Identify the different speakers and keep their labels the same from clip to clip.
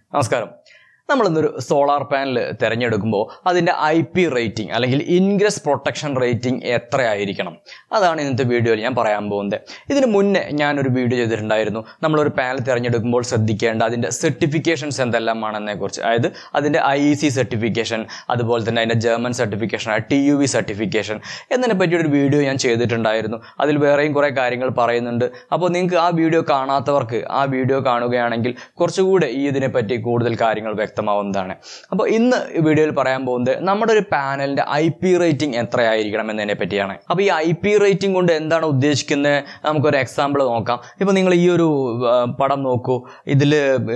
Speaker 1: നമസ്കാരം നമ്മൾ ഇന്നൊരു സോളാർ പാനൽ തിരഞ്ഞെടുക്കുമ്പോൾ അതിൻ്റെ ഐ പി റേറ്റിംഗ് അല്ലെങ്കിൽ ഇൻഗ്രസ് പ്രൊട്ടക്ഷൻ റേറ്റിംഗ് എത്രയായിരിക്കണം അതാണ് ഇന്നത്തെ വീഡിയോയിൽ ഞാൻ പറയാൻ പോകുന്നത് ഇതിന് മുന്നേ ഞാനൊരു വീഡിയോ ചെയ്തിട്ടുണ്ടായിരുന്നു നമ്മളൊരു പാനൽ തിരഞ്ഞെടുക്കുമ്പോൾ ശ്രദ്ധിക്കേണ്ട അതിൻ്റെ സർട്ടിഫിക്കേഷൻസ് എന്തെല്ലാമാണെന്നെ കുറിച്ച് അതായത് അതിൻ്റെ ഐ ഇ സി സർട്ടിഫിക്കേഷൻ അതുപോലെ തന്നെ അതിൻ്റെ German certification T U V certification എന്നതിനെ പറ്റിയൊരു വീഡിയോ ഞാൻ ചെയ്തിട്ടുണ്ടായിരുന്നു അതിൽ വേറെയും കുറേ കാര്യങ്ങൾ പറയുന്നുണ്ട് അപ്പോൾ നിങ്ങൾക്ക് ആ വീഡിയോ കാണാത്തവർക്ക് ആ വീഡിയോ കാണുകയാണെങ്കിൽ കുറച്ചുകൂടെ ഈ ഇതിനെപ്പറ്റി കൂടുതൽ കാര്യങ്ങൾ വ്യക്തമാവുന്നതാണ് അപ്പോൾ ഇന്ന് ഈ വീഡിയോയിൽ പറയാൻ പോകുന്നത് നമ്മുടെ ഒരു പാനലിൻ്റെ ഐ പി റേറ്റിംഗ് എത്രയായിരിക്കണം എന്നതിനെ പറ്റിയാണ് അപ്പോൾ ഈ ഐ പി റേറ്റിംഗ് കൊണ്ട് എന്താണ് ഉദ്ദേശിക്കുന്നത് നമുക്കൊരു എക്സാമ്പിൾ നോക്കാം ഇപ്പോൾ നിങ്ങൾ ഈ ഒരു ആ, പടം നോക്കൂ ഇതിൽ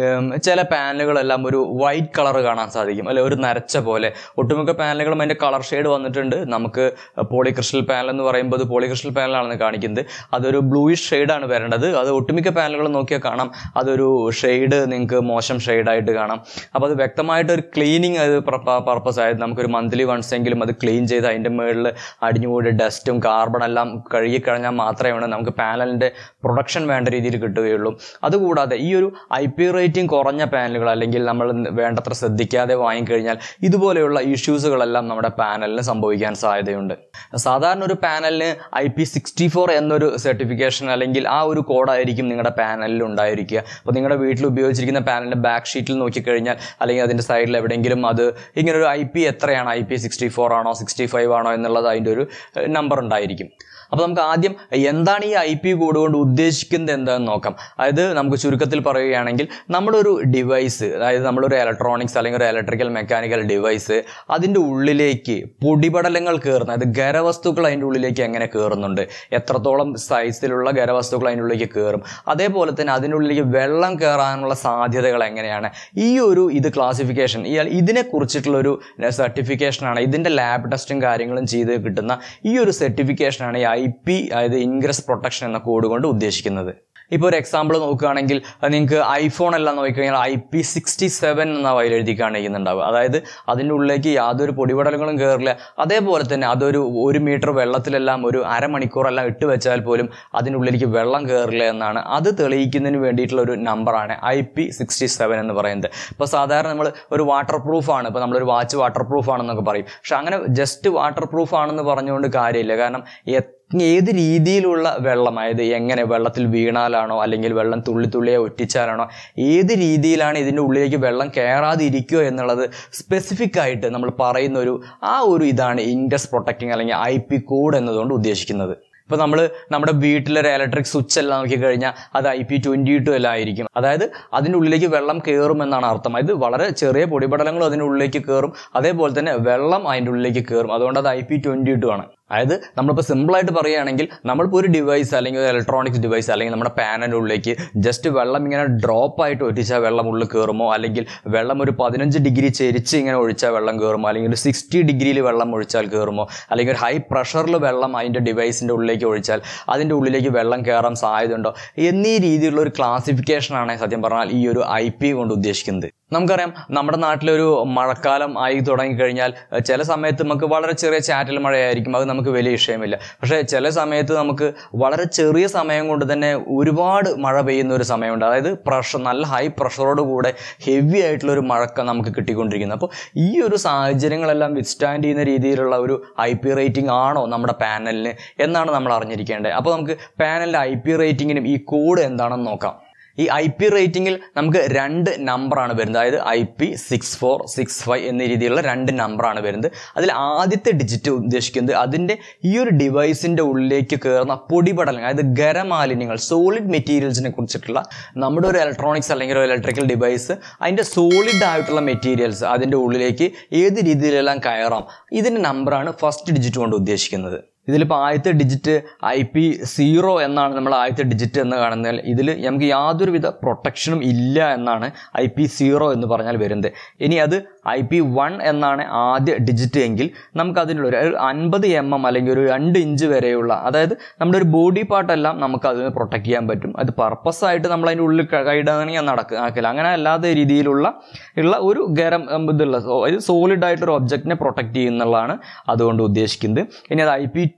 Speaker 1: ചില പാനലുകളെല്ലാം ഒരു വൈറ്റ് കളർ കാണാൻ സാധിക്കും അല്ലെ ഒരു നരച്ച പോലെ ഒട്ടുമിക്ക പാനലുകളും അതിൻ്റെ കളർ ഷെയ്ഡ് വന്നിട്ടുണ്ട് നമുക്ക് പോളിക്രിസ്റ്റൽ പാനൽ എന്ന് പറയുമ്പോൾ അത് പോളിക്രിസ്റ്റൽ പാനലാണെന്ന് കാണിക്കുന്നത് അതൊരു ബ്ലൂയിഷ് ഷെയ്ഡാണ് വരേണ്ടത് അത് ഒട്ടുമിക്ക പാനലുകൾ നോക്കിയാൽ കാണാം അതൊരു ഷെയ്ഡ് നിങ്ങൾക്ക് മോശം ഷെയ്ഡായിട്ട് കാണാം അപ്പോൾ അത് വ്യക്തമായിട്ട് ഒരു ക്ലീനിങ് അത് പർപ്പസ് ആയത് നമുക്കൊരു മന്ത്ലി വൺസ് എങ്കിലും അത് ക്ലീൻ ചെയ്ത് അതിൻ്റെ മുകളിൽ അടിഞ്ഞുകൂടി ഡസ്റ്റും കാർബൺ എല്ലാം കഴുകിക്കഴിഞ്ഞാൽ മാത്രമേ നമുക്ക് പാനലിൻ്റെ പ്രൊഡക്ഷൻ വേണ്ട രീതിയിൽ കിട്ടുകയുള്ളൂ അതുകൂടാതെ ഈ ഒരു ഐ പി റേറ്റിംഗ് കുറഞ്ഞ പാനലുകൾ അല്ലെങ്കിൽ നമ്മൾ വേണ്ടത്ര ശ്രദ്ധിക്കാതെ വാങ്ങിക്കഴിഞ്ഞാൽ ഇതുപോലെയുള്ള ഇഷ്യൂസുകളെല്ലാം നമ്മുടെ പാനലിന് സംഭവിക്കാൻ സാധ്യതയുണ്ട് സാധാരണ ഒരു പാനലിന് ഐ പി സിക്സ്റ്റി ഫോർ എന്നൊരു സർട്ടിഫിക്കേഷൻ അല്ലെങ്കിൽ ആ ഒരു കോഡായിരിക്കും നിങ്ങളുടെ പാനലിൽ ഉണ്ടായിരിക്കുക അപ്പോൾ നിങ്ങളുടെ വീട്ടിൽ ഉപയോഗിച്ചിരിക്കുന്ന പാനലിൻ്റെ ബാക്ക് ഷീറ്റിൽ നോക്കിക്കഴിഞ്ഞാൽ അല്ലെങ്കിൽ അതിൻ്റെ സൈഡിൽ എവിടെയെങ്കിലും അത് ഇങ്ങനെ ഒരു ഐ പി എത്രയാണ് ഐ പി സിക്സ്റ്റി ഫോർ ആണോ സിക്സ്റ്റി ഫൈവ് ആണോ എന്നുള്ളത് അതിൻ്റെ ഒരു നമ്പർ ഉണ്ടായിരിക്കും അപ്പോൾ നമുക്ക് ആദ്യം എന്താണ് ഈ ഐ പി കോഡ് കൊണ്ട് ഉദ്ദേശിക്കുന്നത് എന്താണെന്ന് നോക്കാം അതായത് നമുക്ക് ചുരുക്കത്തിൽ പറയുകയാണെങ്കിൽ നമ്മളൊരു ഡിവൈസ് അതായത് നമ്മളൊരു ഇലക്ട്രോണിക്സ് അല്ലെങ്കിൽ ഒരു ഇലക്ട്രിക്കൽ മെക്കാനിക്കൽ ഡിവൈസ് അതിൻ്റെ ഉള്ളിലേക്ക് പൊടിപടലങ്ങൾ കയറുന്ന അതായത് ഖരവസ്തുക്കൾ അതിൻ്റെ ഉള്ളിലേക്ക് എങ്ങനെ കയറുന്നുണ്ട് എത്രത്തോളം സൈസിലുള്ള ഖരവസ്തുക്കൾ അതിൻ്റെ ഉള്ളിലേക്ക് കയറും അതേപോലെ തന്നെ അതിൻ്റെ ഉള്ളിലേക്ക് വെള്ളം കയറാനുള്ള സാധ്യതകൾ എങ്ങനെയാണ് ഈ ഒരു ഇത് ക്ലാസിഫിക്കേഷൻ ഈ ഇതിനെ കുറിച്ചിട്ടുള്ളൊരു സർട്ടിഫിക്കേഷനാണ് ഇതിൻ്റെ ലാബ് ടെസ്റ്റും കാര്യങ്ങളും ചെയ്ത് കിട്ടുന്ന ഈ ഒരു സർട്ടിഫിക്കേഷനാണ് ഈ ഐ പി അതായത് ഇൻഗ്രസ് പ്രൊട്ടക്ഷൻ എന്ന കോഡ് കൊണ്ട് ഉദ്ദേശിക്കുന്നത് ഇപ്പോൾ ഒരു എക്സാമ്പിൾ നോക്കുകയാണെങ്കിൽ നിങ്ങൾക്ക് ഐഫോൺ എല്ലാം നോക്കിക്കഴിഞ്ഞാൽ ഐ പി സിക്സ്റ്റി സെവൻ എന്ന വയൽ എഴുതി കാണിക്കുന്നുണ്ടാവുക അതായത് അതിൻ്റെ ഉള്ളിലേക്ക് യാതൊരു പൊടിപടലങ്ങളും കയറില്ല അതേപോലെ തന്നെ അതൊരു ഒരു മീറ്റർ വെള്ളത്തിലെല്ലാം ഒരു അരമണിക്കൂറെല്ലാം ഇട്ട് വെച്ചാൽ പോലും അതിൻ്റെ ഉള്ളിലേക്ക് വെള്ളം കയറില്ല എന്നാണ് അത് തെളിയിക്കുന്നതിന് വേണ്ടിയിട്ടുള്ള ഒരു നമ്പറാണ് ഐ പി സിക്സ്റ്റി സെവൻ എന്ന് പറയുന്നത് ഇപ്പോൾ സാധാരണ നമ്മൾ ഒരു വാട്ടർ പ്രൂഫാണ് ഇപ്പോൾ നമ്മളൊരു വാച്ച് വാട്ടർ പ്രൂഫ് ആണെന്നൊക്കെ പറയും പക്ഷെ അങ്ങനെ ജസ്റ്റ് വാട്ടർ പ്രൂഫ് ആണെന്ന് പറഞ്ഞുകൊണ്ട് കാര്യമില്ല കാരണം എത്ര ഏത് രീതിയിലുള്ള വെള്ളം അതായത് എങ്ങനെ വെള്ളത്തിൽ വീണാലാണോ അല്ലെങ്കിൽ വെള്ളം തുള്ളി തുള്ളിയെ ഒറ്റിച്ചാലാണോ ഏത് രീതിയിലാണ് ഇതിൻ്റെ ഉള്ളിലേക്ക് വെള്ളം കയറാതിരിക്കുക എന്നുള്ളത് സ്പെസിഫിക് ആയിട്ട് നമ്മൾ പറയുന്ന ഒരു ആ ഒരു ഇതാണ് ഇൻഡസ് പ്രൊട്ടക്റ്റിംഗ് അല്ലെങ്കിൽ ഐ പി കോഡ് എന്നതുകൊണ്ട് ഉദ്ദേശിക്കുന്നത് ഇപ്പോൾ നമ്മൾ നമ്മുടെ വീട്ടിലൊരു ഇലക്ട്രിക് സ്വിച്ച് എല്ലാം നോക്കിക്കഴിഞ്ഞാൽ അത് ഐ പി ട്വൻറ്റി ടു എല്ലാം ആയിരിക്കും അതായത് അതിൻ്റെ ഉള്ളിലേക്ക് വെള്ളം കയറും എന്നാണ് അർത്ഥം ഇത് വളരെ ചെറിയ പൊടിപടലങ്ങളും അതിൻ്റെ ഉള്ളിലേക്ക് കയറും അതേപോലെ തന്നെ വെള്ളം അതിൻ്റെ ഉള്ളിലേക്ക് കയറും അതുകൊണ്ട് അത് ഐ പി ട്വൻറ്റി ടു ആണ് അതായത് നമ്മളിപ്പോൾ സിമ്പിളായിട്ട് പറയുകയാണെങ്കിൽ നമ്മളിപ്പോൾ ഒരു ഡിവൈസ് അല്ലെങ്കിൽ ഒരു ഇലക്ട്രോണിക്സ് ഡിവൈസ് അല്ലെങ്കിൽ നമ്മുടെ പാനലിൻ്റെ ഉള്ളിലേക്ക് ജസ്റ്റ് വെള്ളം ഇങ്ങനെ ഡ്രോപ്പ് ആയിട്ട് ഒറ്റിച്ചാൽ വെള്ളം ഉള്ളിൽ കയറുമോ അല്ലെങ്കിൽ വെള്ളം ഒരു പതിനഞ്ച് ഡിഗ്രി ചെരിച്ച് ഇങ്ങനെ ഒഴിച്ചാൽ വെള്ളം കയറുമോ അല്ലെങ്കിൽ ഒരു സിക്സ്റ്റി ഡിഗ്രിയിൽ വെള്ളം ഒഴിച്ചാൽ കയറുമോ അല്ലെങ്കിൽ ഒരു ഹൈ പ്രഷറിൽ വെള്ളം അതിൻ്റെ ഡിവൈസിൻ്റെ ഉള്ളിലേക്ക് ഒഴിച്ചാൽ അതിൻ്റെ ഉള്ളിലേക്ക് വെള്ളം കയറാൻ സാധ്യതയുണ്ടോ എന്നീ രീതിയിലുള്ള ഒരു ക്ലാസിഫിക്കേഷനാണ് സത്യം പറഞ്ഞാൽ ഈ ഒരു ഐ പി കൊണ്ട് ഉദ്ദേശിക്കുന്നത് നമുക്കറിയാം നമ്മുടെ നാട്ടിലൊരു മഴക്കാലം ആയി തുടങ്ങിക്കഴിഞ്ഞാൽ ഏഹ്, ചില സമയത്ത് നമുക്ക് വളരെ ചെറിയ ചാറ്റൽ മഴയായിരിക്കും അത് നമുക്ക് വലിയ വിഷയമില്ല പക്ഷേ ചില സമയത്ത് നമുക്ക് വളരെ ചെറിയ സമയം കൊണ്ട് തന്നെ ഒരുപാട് മഴ പെയ്യുന്ന ഒരു സമയമുണ്ട് അതായത് പ്രഷർ നല്ല ഹൈ പ്രഷറോട് കൂടെ ഹെവി ആയിട്ടുള്ള ഒരു മഴക്ക നമുക്ക് കിട്ടിക്കൊണ്ടിരിക്കുന്നത് അപ്പോൾ ഈ ഒരു സാഹചര്യങ്ങളെല്ലാം വിത്ത്സ്റ്റാൻഡ് ചെയ്യുന്ന രീതിയിലുള്ള ഒരു ഐ പി റേറ്റിംഗ് ആണോ നമ്മുടെ പാനലിന് എന്നാണ് നമ്മൾ അറിഞ്ഞിരിക്കേണ്ടത് അപ്പോൾ നമുക്ക് പാനലിൻ്റെ ഐ പി റേറ്റിങ്ങിനും ഈ കോഡ് എന്താണെന്ന് നോക്കാം ഈ ഐ പി റേറ്റിംഗിൽ നമുക്ക് രണ്ട് നമ്പറാണ് വരുന്നത് അതായത് I P six four six five എന്ന രീതിയിലുള്ള രണ്ട് നമ്പറാണ് വരുന്നത് അതിൽ ആദ്യത്തെ ഡിജിറ്റ് ഉദ്ദേശിക്കുന്നത് അതിൻ്റെ ഈ ഒരു ഡിവൈസിൻ്റെ ഉള്ളിലേക്ക് കയറുന്ന പൊടിപടലങ്ങൾ അതായത് ഖരമാലിന്യങ്ങൾ സോളിഡ് മെറ്റീരിയൽസിനെ കുറിച്ചിട്ടുള്ള നമ്മുടെ ഒരു ഇലക്ട്രോണിക്സ് അല്ലെങ്കിൽ ഒരു ഇലക്ട്രിക്കൽ ഡിവൈസ് അതിൻ്റെ സോളിഡ് ആയിട്ടുള്ള മെറ്റീരിയൽസ് അതിൻ്റെ ഉള്ളിലേക്ക് ഏത് രീതിയിലെല്ലാം കയറാം ഇതിൻ്റെ നമ്പറാണ് ഫസ്റ്റ് ഡിജിറ്റ് കൊണ്ട് ഉദ്ദേശിക്കുന്നത് ഇതിലിപ്പോൾ ആദ്യത്തെ ഡിജിറ്റ് ഐ പി സീറോ എന്നാണ് നമ്മൾ ആദ്യത്തെ ഡിജിറ്റ് എന്ന് കാണുന്നതിൽ ഇതിൽ നമുക്ക് യാതൊരുവിധ പ്രൊട്ടക്ഷനും ഇല്ല എന്നാണ് ഐ പി സീറോ എന്ന് പറഞ്ഞാൽ വരുന്നത് ഇനി അത് ഐ പി വൺ എന്നാണ് ആദ്യ ഡിജിറ്റ് എങ്കിൽ നമുക്ക് അതിനുള്ള ഒരു അൻപത് എം എം അല്ലെങ്കിൽ ഒരു രണ്ട് ഇഞ്ച് വരെയുള്ള അതായത് നമ്മുടെ ഒരു ബോഡി പാർട്ടെല്ലാം നമുക്ക് അതിനെ പ്രൊട്ടക്ട് ചെയ്യാൻ പറ്റും അത് പർപ്പസ് ആയിട്ട് നമ്മൾ അതിൻ്റെ ഉള്ളിൽ കൈയിടാണെങ്കിൽ നടക്കുക ആക്കില്ല അങ്ങനെ അല്ലാത്ത രീതിയിലുള്ള ഉള്ള ഒരു ഗരം ഇതുള്ള സോ- ഇത് സോളിഡ് ആയിട്ടൊരു ഒബ്ജക്റ്റിനെ പ്രൊട്ടക്ട് ചെയ്യുന്നുള്ളതാണ് അതുകൊണ്ട് ഉദ്ദേശിക്കുന്നത് ഇനി അത് ഐ പി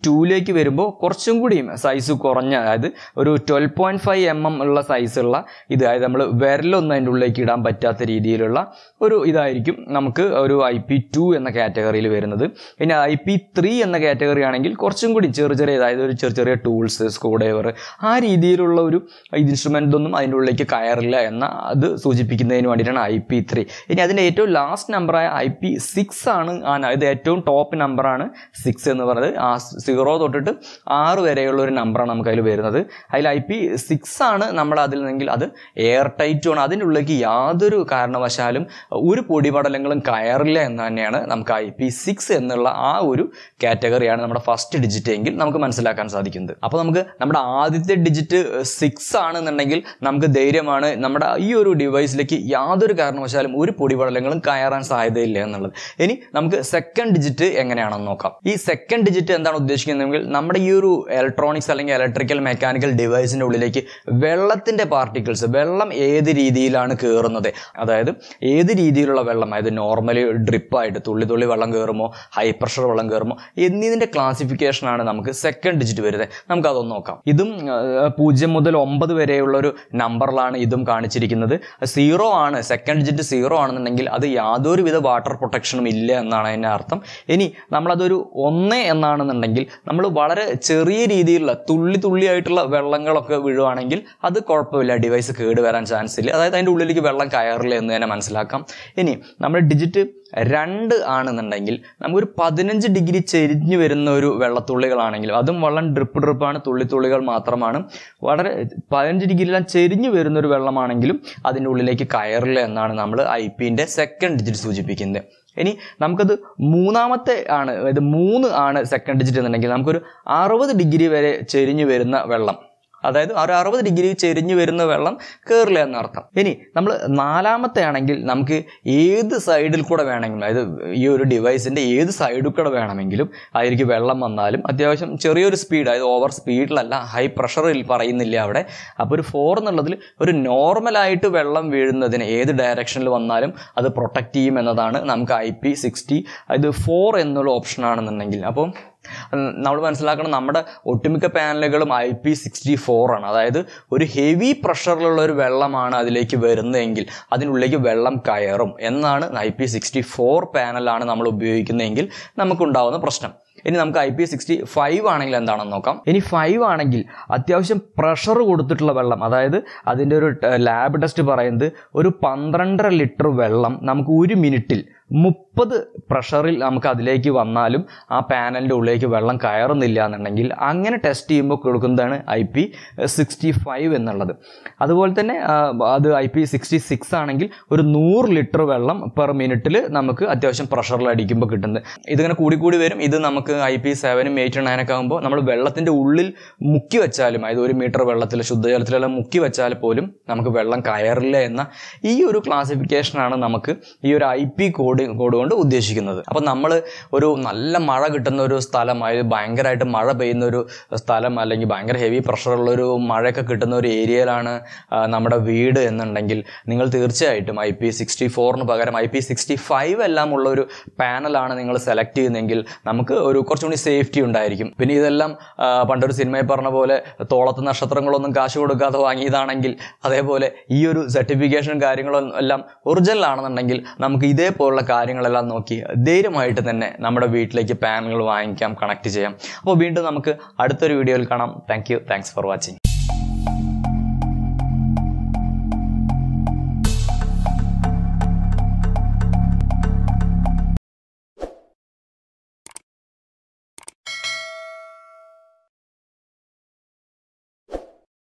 Speaker 1: ടൂലേക്ക് വരുമ്പോൾ കുറച്ചും കൂടിയും സൈസ് കുറഞ്ഞ അതായത് ഒരു twelve point five M M ഉള്ള സൈസുള്ള ഇത് അതായത് നമ്മൾ വിരലൊന്നും അതിൻ്റെ ഉള്ളിലേക്ക് ഇടാൻ പറ്റാത്ത രീതിയിലുള്ള ഒരു ഇതായിരിക്കും നമുക്ക് ഒരു ഐ പി ടു എന്ന കാറ്റഗറിയിൽ വരുന്നത് ഇനി ഐ പി ത്രീ എന്ന കാറ്റഗറി ആണെങ്കിൽ കുറച്ചും കൂടി ചെറിയ ചെറിയ അതായത് ഒരു ചെറിയ ചെറിയ ടൂൾസ് സ്ക്രൂ ഡ്രൈവർ ആ രീതിയിലുള്ള ഒരു ഇൻസ്ട്രുമെൻ്റ് ഒന്നും അതിൻ്റെ ഉള്ളിലേക്ക് കയറില്ല എന്ന അത് സൂചിപ്പിക്കുന്നതിന് വേണ്ടിയിട്ടാണ് ഐ പി ത്രീ ഇനി അതിൻ്റെ ഏറ്റവും ലാസ്റ്റ് നമ്പറായ ഐ പി സിക്സ് ആണ് ആ ഇത് ഏറ്റവും ടോപ്പ് നമ്പറാണ് സിക്സ് എന്ന് പറയുന്നത് ആ സീറോ തൊട്ടിട്ട് ആറ് വരെയുള്ള ഒരു നമ്പറാണ് നമുക്ക് അതിൽ വരുന്നത് അതിൽ ഐ പി സിക്സ് ആണ് നമ്മൾ അതിൽ നിന്നെങ്കിൽ അത് എയർ ടൈറ്റും ആണ് അതിൻ്റെ ഉള്ളിലേക്ക് യാതൊരു കാരണവശാലും ഒരു പൊടിപടലങ്ങളും കയറില്ല എന്ന് തന്നെയാണ് നമുക്ക് ഐ പി സിക്സ് എന്നുള്ള ആ ഒരു കാറ്റഗറിയാണ് നമ്മുടെ ഫസ്റ്റ് ഡിജിറ്റ് എങ്കിൽ നമുക്ക് മനസ്സിലാക്കാൻ സാധിക്കുന്നത് അപ്പോൾ നമുക്ക് നമ്മുടെ ആദ്യത്തെ ഡിജിറ്റ് സിക്സ് ആണെന്നുണ്ടെങ്കിൽ നമുക്ക് ധൈര്യമാണ് നമ്മുടെ ഈ ഒരു ഡിവൈസിലേക്ക് യാതൊരു കാരണവശാലും ഒരു പൊടിപടലങ്ങളും കയറാൻ സാധ്യതയില്ല എന്നുള്ളത് ഇനി നമുക്ക് സെക്കൻഡ് ഡിജിറ്റ് എങ്ങനെയാണെന്ന് നോക്കാം ഈ സെക്കൻഡ് ഡിജിറ്റ് എന്താണ് ഉദ്ദേശിക്കുന്നതെങ്കിൽ നമ്മുടെ ഈ ഒരു ഇലക്ട്രോണിക്സ് അല്ലെങ്കിൽ ഇലക്ട്രിക്കൽ മെക്കാനിക്കൽ ഡിവൈസിൻ്റെ ഉള്ളിലേക്ക് വെള്ളത്തിൻ്റെ പാർട്ടിക്കിൾസ് വെള്ളം ഏത് രീതിയിലാണ് കയറുന്നത് അതായത് ഏത് രീതിയിലുള്ള വെള്ളം അതായത് നോർമലി ഡ്രിപ്പായിട്ട് തുള്ളി തുള്ളി വെള്ളം കയറുമോ ഹൈ പ്രഷർ വെള്ളം കയറുമോ എന്നതിൻ്റെ ക്ലാസിഫിക്കേഷനാണ് നമുക്ക് സെക്കൻഡ് ഡിജിറ്റ് വരുന്നത് നമുക്ക് അതൊന്ന് നോക്കാം ഇതും ആ, പൂജ്യം മുതൽ ഒമ്പത് വരെയുള്ള ഒരു നമ്പറിലാണ് ഇതും കാണിച്ചിരിക്കുന്നത് സീറോ ആണ് സെക്കൻഡ് ഡിജിറ്റ് സീറോ ആണെന്നുണ്ടെങ്കിൽ അത് യാതൊരുവിധ വാട്ടർ പ്രൊട്ടക്ഷനും ഇല്ല എന്നാണ് അതിൻ്റെ അർത്ഥം ഇനി നമ്മളതൊരു ഒന്ന് എന്നാണെന്നുണ്ടെങ്കിൽ നമ്മൾ വളരെ ചെറിയ രീതിയിലുള്ള തുള്ളി തുള്ളിയായിട്ടുള്ള വെള്ളങ്ങളൊക്കെ വീഴുവാണെങ്കിൽ അത് കുഴപ്പമില്ല ഡിവൈസ് കേട് വരാൻ ചാൻസ് ഇല്ല അതായത് അതിൻ്റെ ഉള്ളിലേക്ക് വെള്ളം കയറില്ല എന്ന് തന്നെ മനസ്സിലാക്കാം ഇനി നമ്മൾ ഡിജിറ്റ് രണ്ട് ആണെന്നുണ്ടെങ്കിൽ നമുക്കൊരു പതിനഞ്ച് ഡിഗ്രി ചെരിഞ്ഞു വരുന്ന ഒരു വെള്ളത്തുള്ളികളാണെങ്കിലും അതും വെള്ളം ഡ്രിപ്പ് ഡ്രിപ്പാണ് തുള്ളിത്തുള്ളികൾ മാത്രമാണ് വളരെ പതിനഞ്ച് ഡിഗ്രിയെല്ലാം ചെരിഞ്ഞു വരുന്ന ഒരു വെള്ളമാണെങ്കിലും അതിൻ്റെ ഉള്ളിലേക്ക് കയറില്ല എന്നാണ് നമ്മൾ ഐ പിൻ്റെ സെക്കൻഡ് ഡിജിറ്റ് സൂചിപ്പിക്കുന്നത് ഇനി നമുക്കത് മൂന്നാമത്തെ ആണ് അതായത് മൂന്ന് ആണ് സെക്കൻഡ് ഡിജിറ്റ് എന്നുണ്ടെങ്കിൽ നമുക്കൊരു അറുപത് ഡിഗ്രി വരെ ചെരിഞ്ഞു വരുന്ന വെള്ളം അതായത് ഒരു അറുപത് ഡിഗ്രി ചെരിഞ്ഞു വരുന്ന വെള്ളം കയറില്ല എന്നർത്ഥം ഇനി നമ്മൾ നാലാമത്തെ ആണെങ്കിൽ നമുക്ക് ഏത് സൈഡിൽ കൂടെ വേണമെങ്കിലും അതായത് ഈ ഒരു ഡിവൈസിൻ്റെ ഏത് സൈഡിൽ കൂടെ വേണമെങ്കിലും അതിലേക്ക് വെള്ളം വന്നാലും അത്യാവശ്യം ചെറിയൊരു സ്പീഡ് അതായത് ഓവർ സ്പീഡിലല്ല ഹൈ പ്രഷറിൽ പറയുന്നില്ല അവിടെ അപ്പോൾ ഒരു ഫോർ എന്നുള്ളതിൽ ഒരു നോർമലായിട്ട് വെള്ളം വീഴുന്നതിന് ഏത് ഡയറക്ഷനിൽ വന്നാലും അത് പ്രൊട്ടക്റ്റ് ചെയ്യും എന്നതാണ് നമുക്ക് ഐ പി സിക്സ്റ്റി അത് ഫോർ എന്നുള്ള ഓപ്ഷൻ ആണെന്നുണ്ടെങ്കിൽ അപ്പോൾ നമ്മൾ മനസ്സിലാക്കണം നമ്മുടെ ഒട്ടുമിക്ക പാനലുകളും ഐ പി സിക്സ്റ്റി ഫോർ ആണ് അതായത് ഒരു ഹെവി പ്രഷറിലുള്ള ഒരു വെള്ളമാണ് അതിലേക്ക് വരുന്നതെങ്കിൽ അതിനുള്ളിലേക്ക് വെള്ളം കയറും എന്നാണ് ഐ പി സിക്സ്റ്റി ഫോർ പാനലാണ് നമ്മൾ ഉപയോഗിക്കുന്നതെങ്കിൽ നമുക്കുണ്ടാവുന്ന പ്രശ്നം ഇനി നമുക്ക് ഐ പി സിക്സ്റ്റി ഫൈവ് ആണെങ്കിൽ എന്താണെന്ന് നോക്കാം ഇനി ഫൈവ് ആണെങ്കിൽ അത്യാവശ്യം പ്രഷർ കൊടുത്തിട്ടുള്ള വെള്ളം അതായത് അതിൻ്റെ ഒരു ലാബ് ടെസ്റ്റ് പറയുന്നത് ഒരു പന്ത്രണ്ടര ലിറ്റർ വെള്ളം നമുക്ക് ഒരു മിനിറ്റിൽ മുപ്പത് പ്രഷറിൽ നമുക്ക് അതിലേക്ക് വന്നാലും ആ പാനലിൻ്റെ ഉള്ളിലേക്ക് വെള്ളം കയറുന്നില്ല എന്നുണ്ടെങ്കിൽ അങ്ങനെ ടെസ്റ്റ് ചെയ്യുമ്പോൾ കൊടുക്കുന്നതാണ് ഐ പി സിക്സ്റ്റി ഫൈവ് എന്നുള്ളത് അതുപോലെ തന്നെ ആ, അത് ഐ പി സിക്സ്റ്റി സിക്സ് ആണെങ്കിൽ ഒരു നൂറ് ലിറ്റർ വെള്ളം പെർ മിനിറ്റിൽ നമുക്ക് അത്യാവശ്യം പ്രഷറിൽ അടിക്കുമ്പോൾ കിട്ടുന്നത് ഇതിങ്ങനെ കൂടി കൂടി വരും ഇത് നമുക്ക് ഐ പി സെവനും എയ്റ്റ് നയനൊക്കെ ആകുമ്പോൾ നമ്മൾ വെള്ളത്തിൻ്റെ ഉള്ളിൽ മുക്കി വെച്ചാലും അതായത് ഒരു മീറ്റർ വെള്ളത്തിൽ ശുദ്ധജലത്തിലെല്ലാം മുക്കി വെച്ചാൽ പോലും നമുക്ക് വെള്ളം കയറില്ല എന്ന ഈ ഒരു ക്ലാസിഫിക്കേഷനാണ് നമുക്ക് ഈ ഒരു ഐ പി കോഡ് കോഡ് കൊണ്ട് ഉദ്ദേശിക്കുന്നത് അപ്പം നമ്മൾ ഒരു നല്ല മഴ കിട്ടുന്ന ഒരു സ്ഥലം അതായത് ഭയങ്കരമായിട്ട് മഴ പെയ്യുന്ന ഒരു സ്ഥലം അല്ലെങ്കിൽ ഭയങ്കര ഹെവി പ്രഷറുള്ള ഒരു മഴയൊക്കെ കിട്ടുന്ന ഒരു ഏരിയയിലാണ് ആ, നമ്മുടെ വീട് എന്നുണ്ടെങ്കിൽ നിങ്ങൾ തീർച്ചയായിട്ടും ഐ പി സിക്സ്റ്റി ഫോറിന് പകരം ഐ പി സിക്സ്റ്റി ഫൈവ് എല്ലാം ഉള്ള ഒരു പാനലാണ് നിങ്ങൾ സെലക്ട് ചെയ്യുന്നതെങ്കിൽ നമുക്ക് ഒരു കുറച്ചുകൂടി സേഫ്റ്റി ഉണ്ടായിരിക്കും പിന്നെ ഇതെല്ലാം ആ, പണ്ടൊരു സിനിമയിൽ പറഞ്ഞ പോലെ തോളത്ത് നക്ഷത്രങ്ങളൊന്നും കാശ് കൊടുക്കാതെ വാങ്ങിയതാണെങ്കിൽ അതേപോലെ ഈ ഒരു സർട്ടിഫിക്കേഷൻ കാര്യങ്ങളും എല്ലാം ഒറിജിനൽ ആണെന്നുണ്ടെങ്കിൽ നമുക്ക് ഇതേപോലുള്ള കാര്യങ്ങളെല്ലാം നോക്കി ധൈര്യമായിട്ട് തന്നെ നമ്മുടെ വീട്ടിലേക്ക് പാനുകൾ വാങ്ങിക്കാം കണക്ട് ചെയ്യാം അപ്പോൾ വീണ്ടും നമുക്ക് അടുത്തൊരു വീഡിയോയിൽ കാണാം thank you thanks for watching